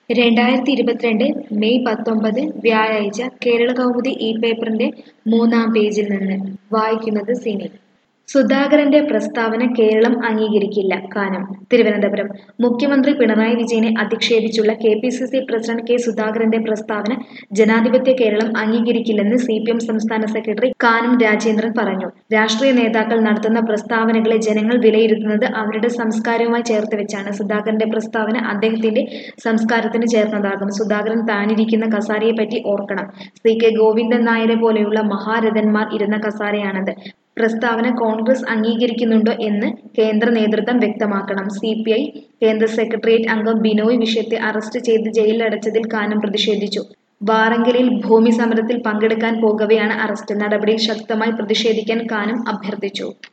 രണ്ടായിരത്തി ഇരുപത്തിരണ്ട് മെയ് പത്തൊമ്പത് വ്യാഴാഴ്ച കേരള കൗമുദി ഈ പേപ്പറിന്റെ മൂന്നാം പേജിൽ നിന്ന് വായിക്കുന്നത് സിനി സുധാകരന്റെ പ്രസ്താവന കേരളം അംഗീകരിക്കില്ല കാനം തിരുവനന്തപുരം മുഖ്യമന്ത്രി പിണറായി വിജയനെ അധിക്ഷേപിച്ചുള്ള K P C C president K സുധാകരന്റെ പ്രസ്താവന ജനാധിപത്യ കേരളം അംഗീകരിക്കില്ലെന്ന് സി പി എം സംസ്ഥാന സെക്രട്ടറി കാനം രാജേന്ദ്രൻ പറഞ്ഞു രാഷ്ട്രീയ നേതാക്കൾ നടത്തുന്ന പ്രസ്താവനകളെ ജനങ്ങൾ വിലയിരുത്തുന്നത് അവരുടെ സംസ്കാരവുമായി ചേർത്ത് വെച്ചാണ് സുധാകരന്റെ പ്രസ്താവന അദ്ദേഹത്തിന്റെ സംസ്കാരത്തിന് ചേർന്നതാകും സുധാകരൻ താനിരിക്കുന്ന കസാരയെപ്പറ്റി ഓർക്കണം സി കെ ഗോവിന്ദൻ നായരെ പോലെയുള്ള മഹാരഥന്മാർ ഇരുന്ന കസാരയാണത് പ്രസ്താവന കോൺഗ്രസ് അംഗീകരിക്കുന്നുണ്ടോ എന്ന് കേന്ദ്ര നേതൃത്വം വ്യക്തമാക്കണം സി പി ഐ കേന്ദ്ര സെക്രട്ടേറിയറ്റ് അംഗം ബിനോയ് വിഷയത്തെ അറസ്റ്റ് ചെയ്ത് ജയിലിലടച്ചതിൽ കാനം പ്രതിഷേധിച്ചു വാറങ്കലിൽ ഭൂമി സമരത്തിൽ പങ്കെടുക്കാൻ പോകവെയാണ് അറസ്റ്റ് നടപടിയിൽ ശക്തമായി പ്രതിഷേധിക്കാൻ കാനം അഭ്യർത്ഥിച്ചു